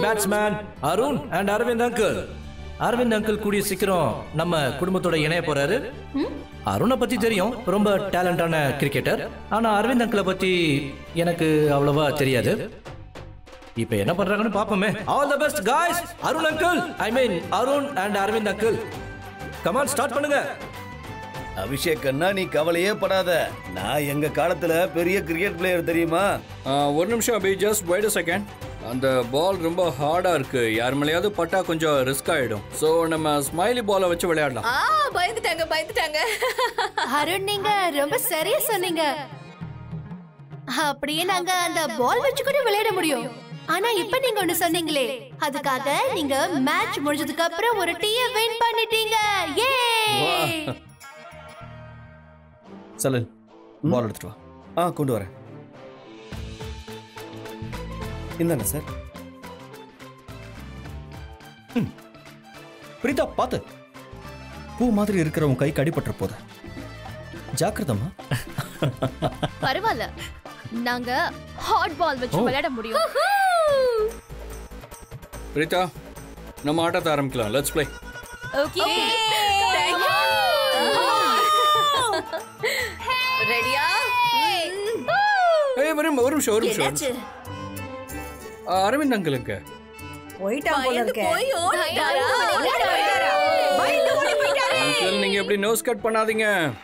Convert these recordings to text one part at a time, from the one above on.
Batsman Arun and Aravind uncle Aravind uncle கூடிய சீக்கிரம் நம்ம குடும்பத்தோட இணைய போறாரு அருணை பத்தி தெரியும் ரொம்ப டேலண்டான கிரிக்கெட்டர் ஆனா அரவிந்த் அங்கிளை பத்தி எனக்கு அவ்வளவா தெரியாது இப்போ என்ன பண்றாங்கன்னு பாப்போமே all the best guys Arun uncle I mean Arun and Aravind uncle come on start பண்ணுங்க அபிஷேக் அண்ணா நீ கவலையே படாத நான் எங்க காலத்துல பெரிய கிரிக்கெட் பிளேயர் தெரியுமா ஆ, ஒரு நிமிஷம் Abhi just wait a second அந்த பால் ரொம்ப ஹார்டா இருக்கு யார் மேலேயாவது பட்டா கொஞ்சம் ரிஸ்க் ஆயிடும் ஸோ நம்ம ஸ்மைலி பாலை வச்சு விளையாடலாம் ஆ பயந்துட்டாங்க பயந்துட்டாங்க அருண் நீங்க ரொம்ப சரியா சொன்னீங்க அப்படியே நாங்க அந்த பால் வச்சு கூட விளையாட முடியும் ஆனா இப்ப நீங்க ஒண்ணு சொன்னீங்களே அதுக்காக நீங்க மேட்ச் முடிஞ்சதுக்கு அப்புறம் ஒரு டீய வின் பண்ணிட்டீங்க ஏ சலன் பால் எடுத்துட்டு வா ஆ கொண்டு வரேன் இந்தாங்க சார் பிரீதா பார்த்து பூ மாதிரி இருக்கிற உன் கை கடிபட்டுற போத ஜாக்கிரதம்மா பரவாயில்ல நாங்க ஹாட் பால் வச்சு விளையாட முடியும் பிரீதா நம்ம ஆட்டத்தை ஆரம்பிக்கலாம் லெட்ஸ் ப்ளே ஓகே ரெடியா ஏய் வரும் ஒரு நிமிஷம் ஒரு நிமிஷம் ஒரு நிமிஷம். ஆ, அரவிந்த் அங்கிளுங்க போயிட்டான் போல பயந்து இருக்க போய் ஓடிட்டாரா பயந்து ஓடி போயிட்டாரு அங்கிள் நீங்க எப்படி நோஸ் கட் பண்ணாதீங்க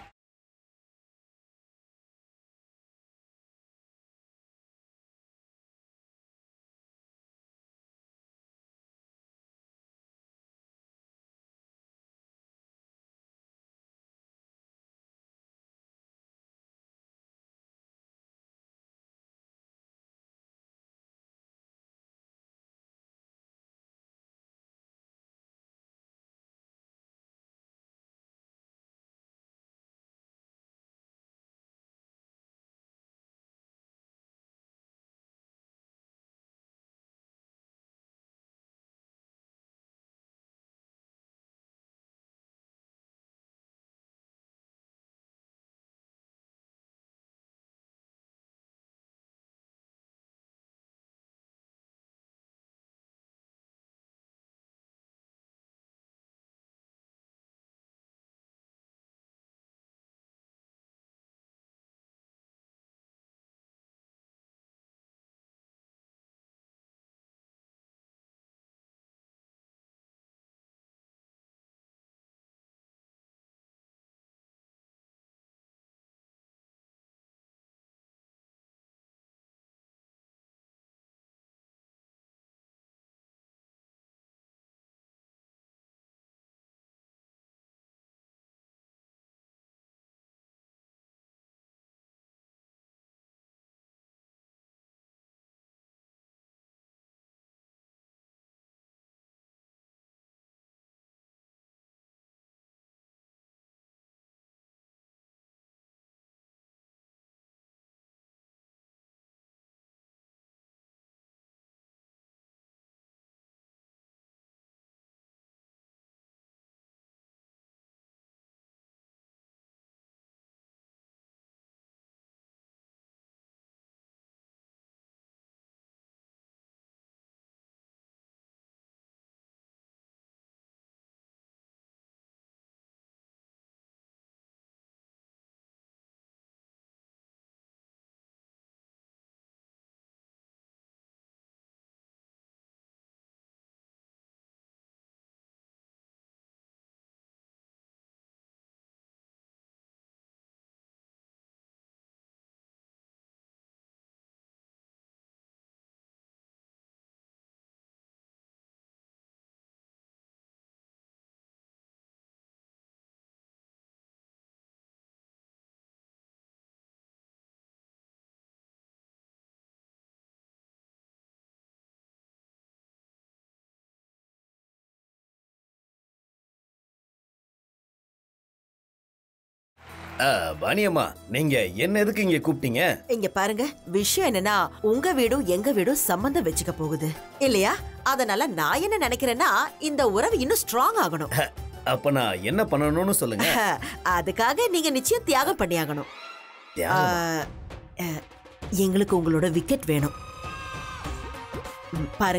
ஆ, வாணியம்மா நீங்க என்ன எதுக்கு இங்க கூப்பிட்டீங்க இங்க பாருங்க விஷயம் என்னன்னா உங்க வீடும் எங்க வீடும் சம்பந்தம் வச்சுக்க போகுது இல்லையா அதனால நான் என்ன நினைக்கிறேன்னா இந்த உறவு இன்னும் ஸ்ட்ராங் ஆகணும் அப்ப நான் என்ன பண்ணணும்னு சொல்லுங்க அதுக்காக நீங்க நிச்சயம் தியாகம் பண்ணியாகணும் தியாகமா? ஆ, ஆ, எங்களுக்கு உங்களோட விக்கெட் வேணும் ம், பாருங்க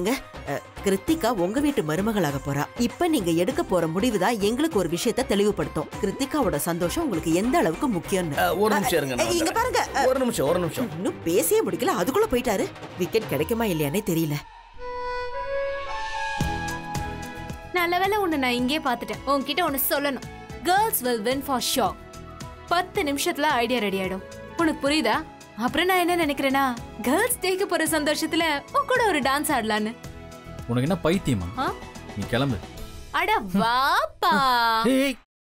அஹ், கிருத்திகா உங்க வீட்டு மருமகளாக போறா இப்ப நீங்க எடுக்க போற முடிவுதான் எங்களுக்கு ஒரு விஷயத்த தெளிவுபடுத்தும் கிருத்திகாவோட சந்தோஷம் உங்களுக்கு எந்த அளவுக்கு முக்கியம்னு அஹ், ஒரு நிமிஷம் இருங்க நான் அஹ், இங்க பாருங்க வந்துடுறேன். ஒரு நிமிஷம் ஒரு நிமிஷம் இன்னும் பேசியே முடிக்கல அதுக்குள்ள போயிட்டாரு விக்கெட் கிடைக்குமா இல்லையானே தெரியல நல்ல வேளை உன்னை நான் இங்கே பார்த்துட்டேன் உன்கிட்ட ஒன்று சொல்லணும் girls will win for sure பத்து நிமிஷத்துல ஐடியா ரெடி ஆயிடும் உனக்கு புரியுதா அப்புறம் நான் என்ன நினைக்கிறேன்னா கேர்ள்ஸ் டேக்கு போற சந்தோஷத்துல உன் கூட ஒரு டான்ஸ் ஆடலான்னு உனக்கு என்ன பைத்தியமா ஆ? நீ கிளம்பு அட வாப்பா ஏய்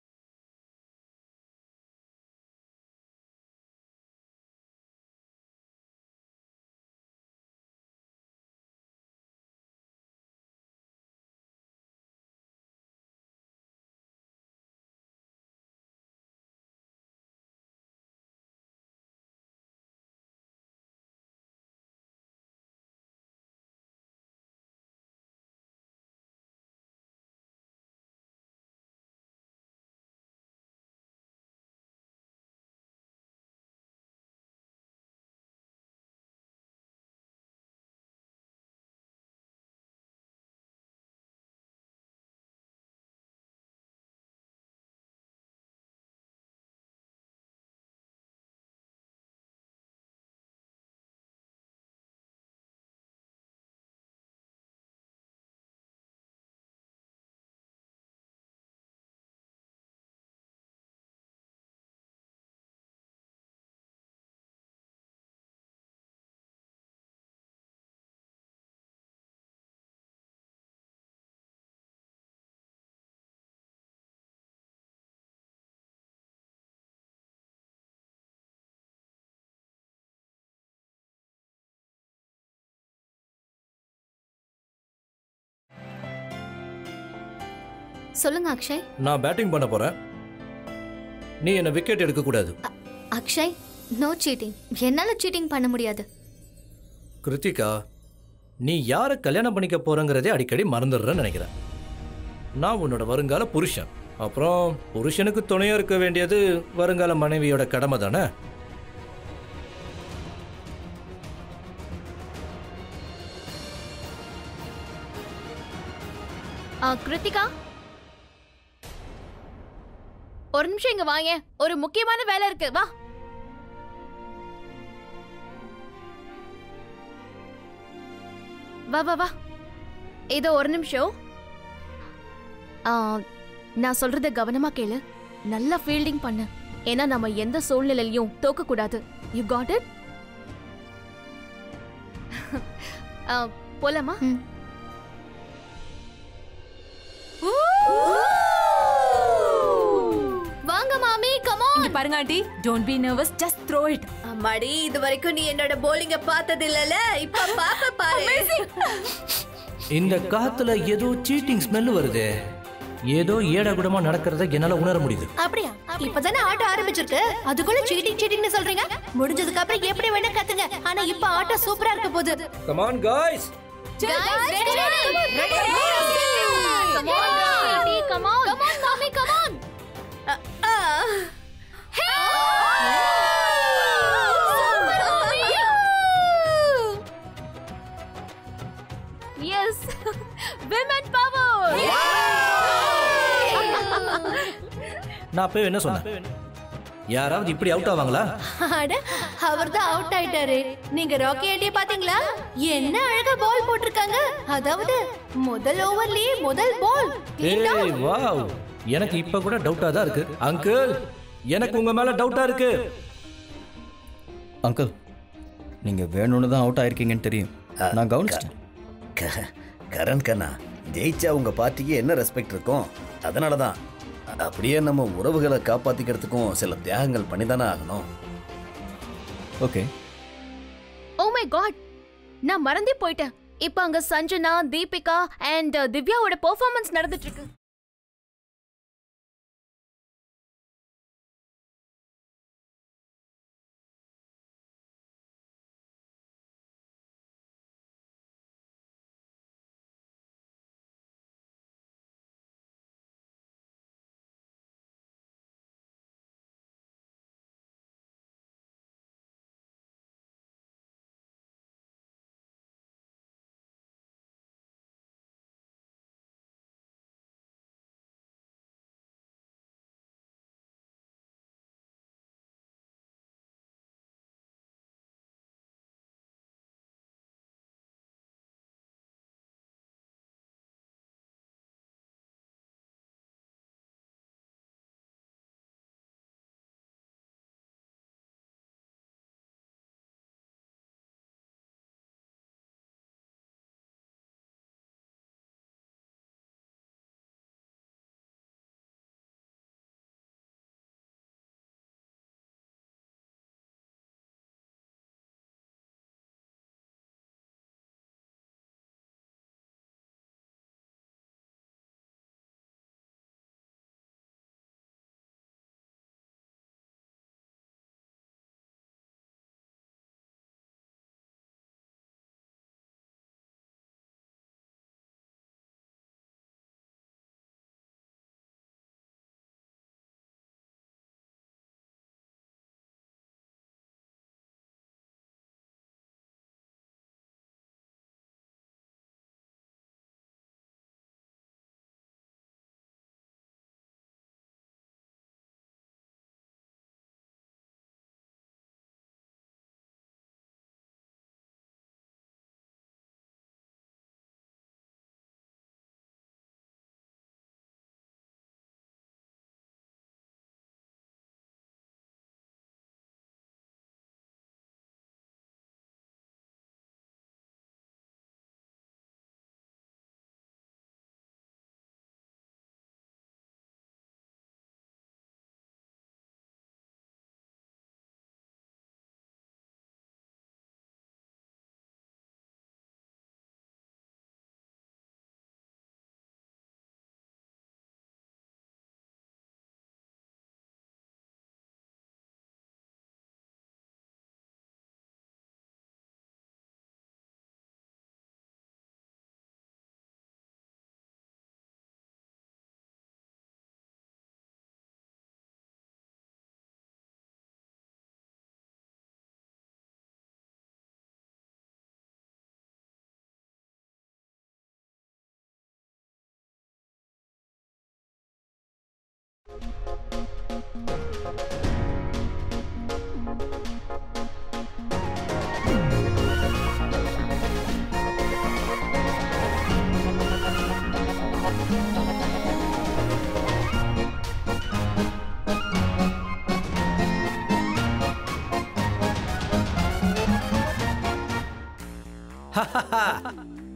சொல்லுங்க அக்ஷய் நான் பேட்டிங் பண்ண போறேன் நீ என்ன விக்கெட் எடுக்க கூடாது அக்ஷய் நோ சீட்டிங் என்னால சீட்டிங் பண்ண முடியாது கிருத்திகா நீ யாரை கல்யாணம் பண்ணிக்க போறங்கிறதே அடிக்கடி மறந்துடுறேன்னு நினைக்கிறேன் நான் உன்னோட வருங்கால புருஷன் அப்புறம் புருஷனுக்கு துணையா இருக்க வேண்டியது வருங்கால மனைவியோட கடமை தானே ஆ, கிருத்திகா ஒரு நிமிஷம் இங்க வாங்க ஒரு முக்கியமான வேலை இருக்கு வா வா வா வா இதோ ஒரு நிமிஷம் ஆ, நான் சொல்றத கவனமா கேளு நல்லா ஃபீல்டிங் பண்ணு ஏன்னா நம்ம எந்த சூழ்நிலையிலையும் தோக்க கூடாது யூ காட் இட் போலாமா வாங்க மாமி கமான் இங்க பாருங்க aunty don't be nervous just throw it அம்மாடி இது வரைக்கும் நீ என்னோட போலிங்க பார்த்தது இல்லல இப்ப பாப்ப பாரு இந்த காத்துல ஏதோ சீட்டிங் ஸ்மெல் வருதே ஏதோ ஏடாகுடமா நடக்கிறத என்னால உணர முடியுது அப்படியா இப்பதானே ஆட்டம் ஆரம்பிச்சிருக்கு அதுக்குள்ள சீட்டிங் சீட்டிங்னு சொல்றீங்க முடிஞ்சதுக்கு அப்புறம் எப்படி வேணா கத்துங்க ஆனா இப்ப ஆட்டம் சூப்பரா இருக்க போகுது come on guys Guys, ready, ready, ready. Come on, Sweetie, come on. Come on, mommy, come on. Super, mommy. Yes, women power. நான் அப்பவே என்ன சொன்னேன் யாராவது இப்படி அவுட் ஆவாங்களா அட அவர்தான் அவுட் ஆயிட்டாரு நீங்க ராக்கி ஆண்டிய பாத்தீங்களா என்ன அழகா பால் போட்டிருக்காங்க அதாவது முதல் ஓவர்லயே முதல் பால் ஏய் வாவ் எனக்கு இப்ப கூட டவுட்டா தான் இருக்கு அங்கிள் எனக்கு உங்க மேல டவுட்டா இருக்கு அங்கிள் நீங்க வேணும்னு தான் அவுட் ஆயிருக்கீங்கன்னு தெரியும் நான் கவனிச்சிட்டேன் க- கரண் கண்ணா ஜெயிச்சா உங்க பார்ட்டிக்கு என்ன ரெஸ்பெக்ட் இருக்கும் அதனால தான் அப்படியே நம்ம உறவுகளை காப்பாத்திக்கிறதுக்கும் சில தியாகங்கள் பண்ணி தானே ஆகணும் ஓகே Oh my god. நான் மறந்தே போயிட்டேன் இப்ப அங்க சஞ்சனா தீபிகா அண்ட் திவ்யாவோட பெர்ஃபார்மன்ஸ் நடந்துட்டு இருக்கு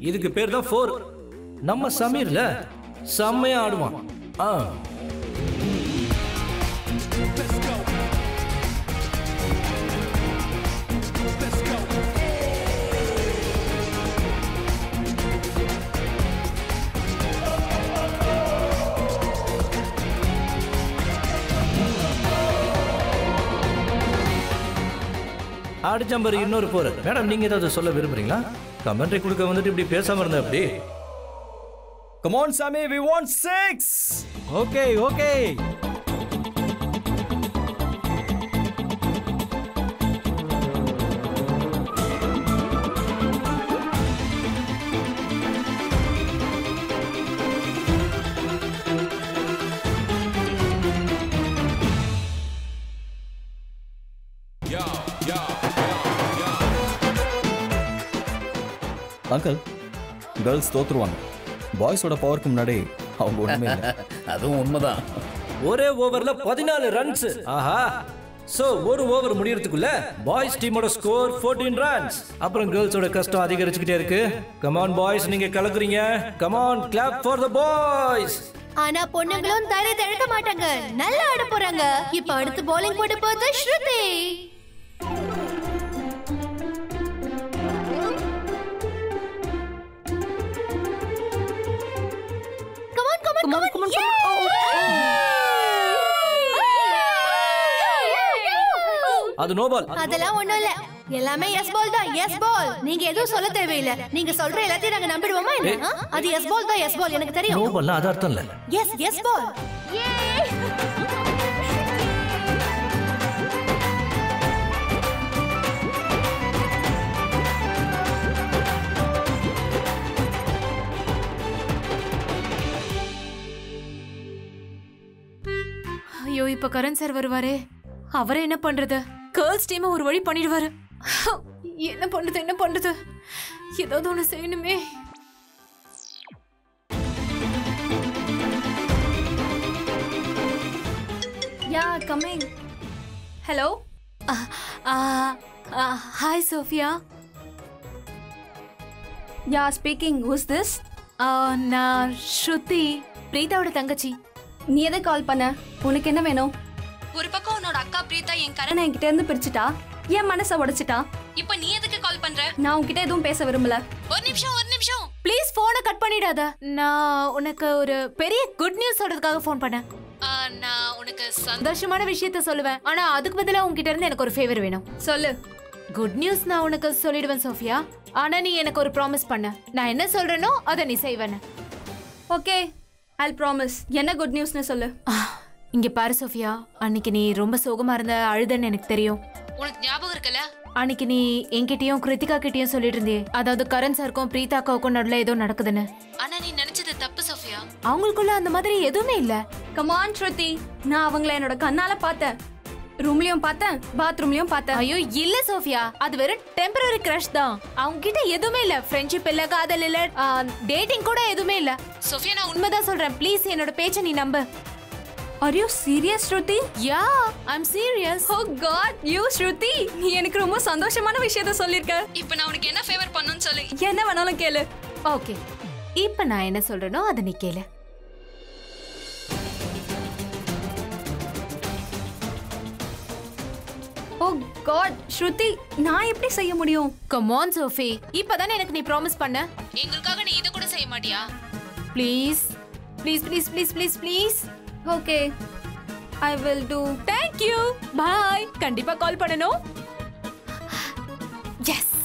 இதுக்கு பேர் தான் ஃபோர் நம்ம சமீர்ல செம்மையா ஆடுவான் ஆ ஆடிச்சம்பர் இன்னொரு போர் மேடம் நீங்க ஏதாவது சொல்ல விரும்புறீங்களா கமெண்ட்ரி கொடுக்க வந்துட்டு இப்படி பேசாம இருந்தா அப்படி கமான் சாமி we want six okay okay uncle girls தோத்துருவாங்க பாய்ஸோட பவருக்கு முன்னாடி அவங்க ஒண்ணுமே இல்லை அதுவும் உண்மைதான் ஒரே ஓவர்ல பதினாலு ரன்ஸ் ஆஹா சோ ஒரு ஓவர் முடியறதுக்குள்ள பாய்ஸ் டீமோட ஸ்கோர் 14 ரன்ஸ் அப்புறம் கேர்ள்ஸோட கஷ்டம் அதிகரிச்சுக்கிட்டே இருக்கு கமான் பாய்ஸ் நீங்க கலக்குறீங்க come on clap for the boys ஆனா பொண்ணுங்களும் தைரியத்தை இழக்க மாட்டாங்க நல்லா ஆட போறாங்க இப்ப அடுத்து bowling போட்டு போகுது Shruti Come on, come on, come on. அது நோபால் அதெல்லாம் ஒண்ணும் இல்ல எல்லாமே எஸ் பால் தான் எஸ் பால் நீங்க எதுவும் சொல்ல தேவையில்ல நீங்க சொல்ற எல்லாத்தையும் நாங்க நம்பிடுவோமா என்ன ஆ? அது எஸ் பால் தான் எஸ் பால் எனக்கு தெரியும் நோபால்னா அது அர்த்தம் இல்ல எஸ் எஸ் பால் ஐயோ இப்ப கரண் சார் வருவாரே அவரை என்ன பண்றது கேர்ள்ஸ் டீம் ஒரு வழி பண்ணிடுவாரு என்ன பண்றது என்ன பண்றது ஏதாவது ஒண்ணு செய்யணுமே yeah coming hello hi Sophia yeah speaking who's this நான் ஸ்ருதி பிரீதாவோட தங்கச்சி நீ எதை கால் பண்ண உனக்கு என்ன வேணும் ஒரு பக்கம் உன்னோட அக்கா பிரீதா என் கரண் கரணை என்கிட்ட இருந்து பிரிச்சுட்டா என் மனசை உடைச்சிட்டா இப்ப நீ எதுக்கு கால் பண்ற நான் உன்கிட்ட எதுவும் பேச விரும்பல ஒரு நிமிஷம் ஒரு நிமிஷம் ப்ளீஸ் போனை கட் பண்ணிடாத நான் உனக்கு ஒரு பெரிய குட் நியூஸ் சொல்றதுக்காக ஃபோன் பண்ணேன் ஆ, நான் உனக்கு சந்த சந்தோஷமான விஷயத்த சொல்லுவேன் ஆனா அதுக்கு பதிலா உன்கிட்ட இருந்து எனக்கு ஒரு ஃபேவர் வேணும் சொல்லு குட் நியூஸ் நான் உனக்கு சொல்லிடுவேன் சோஃபியா ஆனா நீ எனக்கு ஒரு ப்ராமிஸ் பண்ண நான் என்ன சொல்றேனோ அதை நீ செய்வேன்னு ஓகே ஐ ப்ராமிஸ் என்ன குட் நியூஸ்னு சொல்லு இங்க பாரு சோஃபியா அன்னைக்கு நீ ரொம்ப சோகமா இருந்த அழுதன்னு எனக்கு தெரியும் உனக்கு ஞாபகம் இருக்குல்ல அன்னைக்கு நீ என்கிட்டயும் கிருத்திகா கிட்டயும் சொல்லிட்டு இருந்தியே அதாவது கரண் சாருக்கும் பிரீதாக்காவுக்கும் நடுல ஏதோ நடக்குதுன்னு ஆனா நீ நினைச்சது தப்பு சோஃபியா அவங்களுக்குள்ள அந்த மாதிரி எதுவுமே இல்ல கமான் ஸ்ருதி நான் அவங்கள என்னோட கண்ணால பார்த்தேன் ரூம்லயும் பார்த்தேன் பாத்ரூம்லயும் பார்த்தேன் ஐயோ இல்ல சோஃபியா அது வெறும் டெம்பரரி கிரஷ் தான் அவங்க கிட்ட எதுவுமே இல்ல ஃப்ரெண்ட்ஷிப் இல்ல காதல் இல்ல டேட்டிங் கூட எதுவுமே இல்ல சோஃபியா நான் உண்மை உண்மைதான் சொல்றேன் ப்ளீஸ் என்னோட பேச்சை நீ நம்பு are you serious Shruti yeah I'm serious oh god you Shruti நீ எனக்கு ரொம்ப சந்தோஷமான விஷயத்த சொல்லிருக்க இப்ப நான் உனக்கு என்ன ஃபேவர் பண்ணணும்னு சொல்லு என்ன வேணாலும் கேளு ஓகே இப்ப நான் என்ன சொல்றேனோ அதை நீ கேளு ஓ காட் ஸ்ருதி நான் எப்படி செய்ய முடியும் கமான் சோஃபி இப்பதானே எனக்கு நீ ப்ராமிஸ் பண்ண எங்களுக்காக நீ இது கூட செய்ய மாட்டியா please please please please please please okay I will do thank you bye கண்டிப்பா கால் பண்ணணும் எஸ்